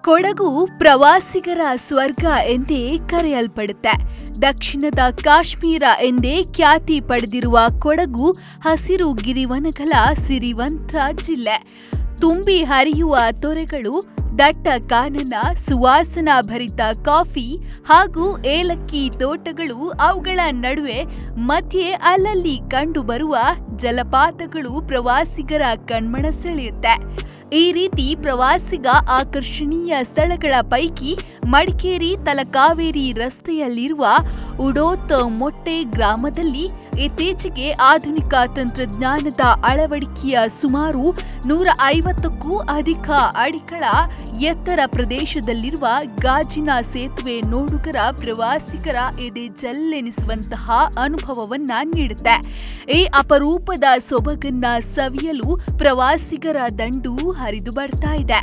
ಕೊಡಗು ಪ್ರವಾಸಿಗರ ಸ್ವರ್ಗ ಎಂದೇ ಕರೆಯಲ್ಪಡುತ್ತೆ ದಕ್ಷಿಣದ ಕಾಶ್ಮೀರ ಎಂದೇ ಖ್ಯಾತಿ ಪಡೆದಿರುವ ಕೊಡಗು ಹಸಿರು ಗಿರಿವನಗಳ ಸಿರಿವಂತ ಜಿಲ್ಲೆ ತುಂಬಿ ಹರಿಯುವ ತೊರೆಗಳು ದಟ್ಟ ಕಾನನ ಸುವಾಸನಾ ಭರಿತ ಕಾಫಿ ಹಾಗೂ ಏಲಕ್ಕಿ ತೋಟಗಳು ಅವುಗಳ ನಡುವೆ ಮಧ್ಯೆ ಅಲ್ಲಲ್ಲಿ ಕಂಡುಬರುವ ಜಲಪಾತಗಳು ಪ್ರವಾಸಿಗರ ಕಣ್ಮಣ ಸೆಳೆಯುತ್ತೆ ಈ ರೀತಿ ಪ್ರವಾಸಿಗ ಆಕರ್ಷಣೀಯ ಸ್ಥಳಗಳ ಪೈಕಿ ಮಡಿಕೇರಿ ತಲಕಾವೇರಿ ರಸ್ತೆಯಲ್ಲಿರುವ ಉಡೋತ್ ಮೊಟ್ಟೆ ಗ್ರಾಮದಲ್ಲಿ ಇತ್ತೀಚೆಗೆ ಆಧುನಿಕ ತಂತ್ರಜ್ಞಾನದ ಅಳವಡಿಕೆಯ ಸುಮಾರು ನೂರ ಐವತ್ತಕ್ಕೂ ಅಧಿಕ ಅಡಿಗಳ ಎತ್ತರ ಪ್ರದೇಶದಲ್ಲಿರುವ ಗಾಜಿನ ಸೇತುವೆ ನೋಡುಗರ ಪ್ರವಾಸಿಗರ ಎದೆ ಜಲ್ಲೆನಿಸುವಂತಹ ಅನುಭವವನ್ನ ನೀಡುತ್ತೆ ಈ ಅಪರೂಪದ ಸೊಬಗನ್ನ ಸವಿಯಲು ಪ್ರವಾಸಿಗರ ದಂಡು ಹರಿದು ಬರ್ತಾ ಇದೆ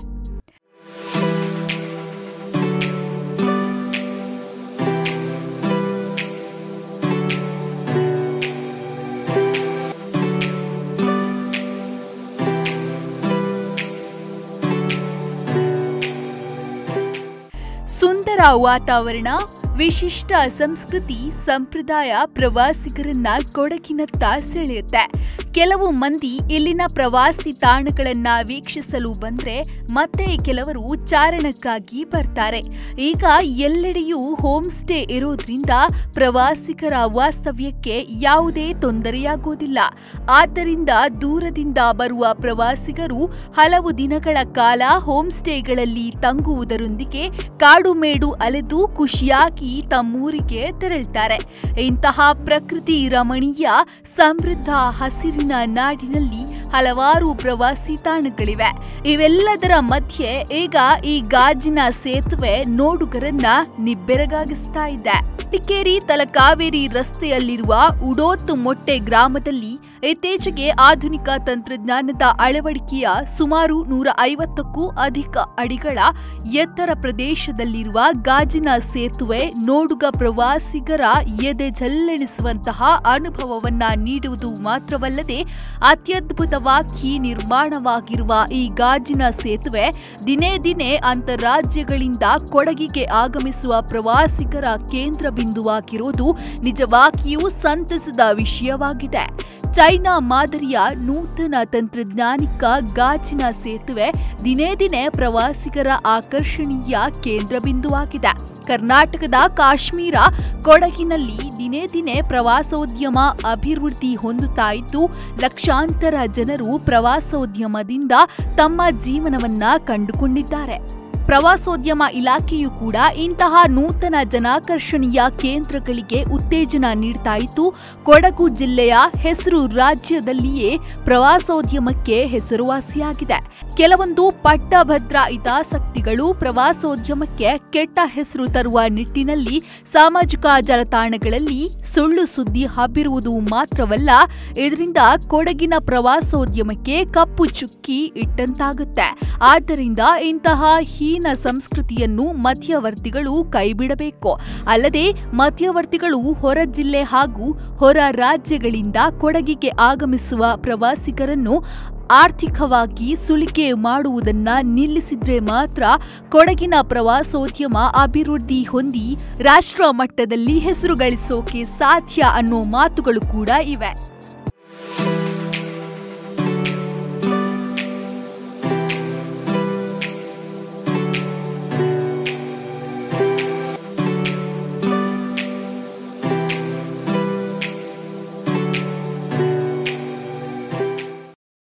ಸುಂದರ ವಾತಾವರಣ ವಿಶಿಷ್ಟ ಸಂಸ್ಕೃತಿ ಸಂಪ್ರದಾಯ ಪ್ರವಾಸಿಗರನ್ನ ಕೊಡಗಿನತ್ತ ಸೆಳೆಯುತ್ತೆ ಕೆಲವು ಮಂದಿ ಇಲ್ಲಿನ ಪ್ರವಾಸಿ ತಾಣಗಳನ್ನ ವೀಕ್ಷಿಸಲು ಬಂದ್ರೆ ಮತ್ತೆ ಕೆಲವರು ಚಾರಣಕ್ಕಾಗಿ ಬರ್ತಾರೆ ಈಗ ಎಲ್ಲೆಡೆಯೂ ಹೋಮ್ ಸ್ಟೇ ಇರೋದ್ರಿಂದ ಪ್ರವಾಸಿಗರ ವಾಸ್ತವ್ಯಕ್ಕೆ ಯಾವುದೇ ತೊಂದರೆಯಾಗೋದಿಲ್ಲ ಆದ್ದರಿಂದ ದೂರದಿಂದ ಬರುವ ಪ್ರವಾಸಿಗರು ಹಲವು ದಿನಗಳ ಕಾಲ ಹೋಮ್ ಸ್ಟೇಗಳಲ್ಲಿ ತಂಗುವುದರೊಂದಿಗೆ ಕಾಡುಮೇಡು ಅಲೆದು ಖುಷಿಯಾಗಿ ತಮ್ಮೂರಿಗೆ ತೆರಳ್ತಾರೆ ಇಂತಹ ಪ್ರಕೃತಿ ರಮಣೀಯ ಸಮೃದ್ಧ ಹಸಿರಿನ ನಾಡಿನಲ್ಲಿ ಹಲವಾರು ಪ್ರವಾಸಿ ತಾಣಗಳಿವೆ ಇವೆಲ್ಲದರ ಮಧ್ಯೆ ಈಗ ಈ ಗಾಜಿನ ಸೇತುವೆ ನೋಡುಗರನ್ನ ನಿಬ್ಬೆರಗಾಗಿಸ್ತಾ ಇದೆ ಮಡಿಕೇರಿ ತಲಕಾವೇರಿ ರಸ್ತೆಯಲ್ಲಿರುವ ಉಡೋತ್ ಮೊಟ್ಟೆ ಗ್ರಾಮದಲ್ಲಿ ಇತ್ತೀಚೆಗೆ ಆಧುನಿಕ ತಂತ್ರಜ್ಞಾನದ ಅಳವಡಿಕೆಯ ಸುಮಾರು ನೂರ ಐವತ್ತಕ್ಕೂ ಅಧಿಕ ಅಡಿಗಳ ಎತ್ತರ ಪ್ರದೇಶದಲ್ಲಿರುವ ಗಾಜಿನ ಸೇತುವೆ ನೋಡುಗ ಪ್ರವಾಸಿಗರ ಎದೆ ಜಲ್ಲೆಣಿಸುವಂತಹ ಅನುಭವವನ್ನ ನೀಡುವುದು ಮಾತ್ರವಲ್ಲದೆ ಅತ್ಯದ್ಭುತವಾಗಿ ನಿರ್ಮಾಣವಾಗಿರುವ ಈ ಗಾಜಿನ ಸೇತುವೆ ದಿನೇ ದಿನೇ ಅಂತಾರಾಜ್ಯಗಳಿಂದ ಕೊಡಗಿಗೆ ಆಗಮಿಸುವ ಪ್ರವಾಸಿಗರ ಕೇಂದ್ರ ಬಿಂದುವಾಗಿರುವುದು ನಿಜವಾಗಿಯೂ ಸಂತಸದ ವಿಷಯವಾಗಿದೆ ಚೈನಾ ಮಾದರಿಯ ನೂತನ ತಂತ್ರಜ್ಞಾನಿಕ ಗಾಜಿನ ಸೇತುವೆ ದಿನೇ ದಿನೇ ಪ್ರವಾಸಿಗರ ಆಕರ್ಷಣೀಯ ಕೇಂದ್ರ ಬಿಂದುವಾಗಿದೆ ಕರ್ನಾಟಕದ ಕಾಶ್ಮೀರ ಕೊಡಗಿನಲ್ಲಿ ದಿನೇ ದಿನೇ ಪ್ರವಾಸೋದ್ಯಮ ಅಭಿವೃದ್ಧಿ ಹೊಂದುತ್ತಾ ಇದ್ದು ಲಕ್ಷಾಂತರ ಜನರು ಪ್ರವಾಸೋದ್ಯಮದಿಂದ ತಮ್ಮ ಜೀವನವನ್ನ ಕಂಡುಕೊಂಡಿದ್ದಾರೆ ಪ್ರವಾಸೋದ್ಯಮ ಇಲಾಖೆಯು ಕೂಡ ಇಂತಹ ನೂತನ ಜನಾಕರ್ಷಣೀಯ ಕೇಂದ್ರಗಳಿಗೆ ಉತ್ತೇಜನ ನೀಡ್ತಾ ಇದ್ದು ಕೊಡಗು ಜಿಲ್ಲೆಯ ಹೆಸರು ರಾಜ್ಯದಲ್ಲಿಯೇ ಪ್ರವಾಸೋದ್ಯಮಕ್ಕೆ ಹೆಸರುವಾಸಿಯಾಗಿದೆ ಕೆಲವೊಂದು ಪಟ್ಟಭದ್ರ ಹಿತಾಸಕ್ತಿಗಳು ಪ್ರವಾಸೋದ್ಯಮಕ್ಕೆ ಕೆಟ್ಟ ಹೆಸರು ತರುವ ನಿಟ್ಟಿನಲ್ಲಿ ಸಾಮಾಜಿಕ ಜಾಲತಾಣಗಳಲ್ಲಿ ಸುಳ್ಳು ಸುದ್ದಿ ಹಬ್ಬಿರುವುದು ಮಾತ್ರವಲ್ಲ ಇದರಿಂದ ಕೊಡಗಿನ ಪ್ರವಾಸೋದ್ಯಮಕ್ಕೆ ಕಪ್ಪು ಚುಕ್ಕಿ ಇಟ್ಟಂತಾಗುತ್ತೆ ಆದ್ದರಿಂದ ಇಂತಹ ಹೀನ ಸಂಸ್ಕೃತಿಯನ್ನು ಮಧ್ಯವರ್ತಿಗಳು ಕೈಬಿಡಬೇಕು ಅಲ್ಲದೆ ಮಧ್ಯವರ್ತಿಗಳು ಹೊರ ಜಿಲ್ಲೆ ಹಾಗೂ ಹೊರ ರಾಜ್ಯಗಳಿಂದ ಕೊಡಗಿಗೆ ಆಗಮಿಸುವ ಪ್ರವಾಸಿಗರನ್ನು ಆರ್ಥಿಕವಾಗಿ ಸುಲಿಗೆ ಮಾಡುವುದನ್ನ ನಿಲ್ಲಿಸಿದ್ರೆ ಮಾತ್ರ ಕೊಡಗಿನ ಪ್ರವಾಸೋದ್ಯಮ ಅಭಿವೃದ್ಧಿ ಹೊಂದಿ ರಾಷ್ಟ್ರ ಮಟ್ಟದಲ್ಲಿ ಹೆಸರು ಗಳಿಸೋಕೆ ಸಾಧ್ಯ ಅನ್ನೋ ಮಾತುಗಳು ಕೂಡ ಇವೆ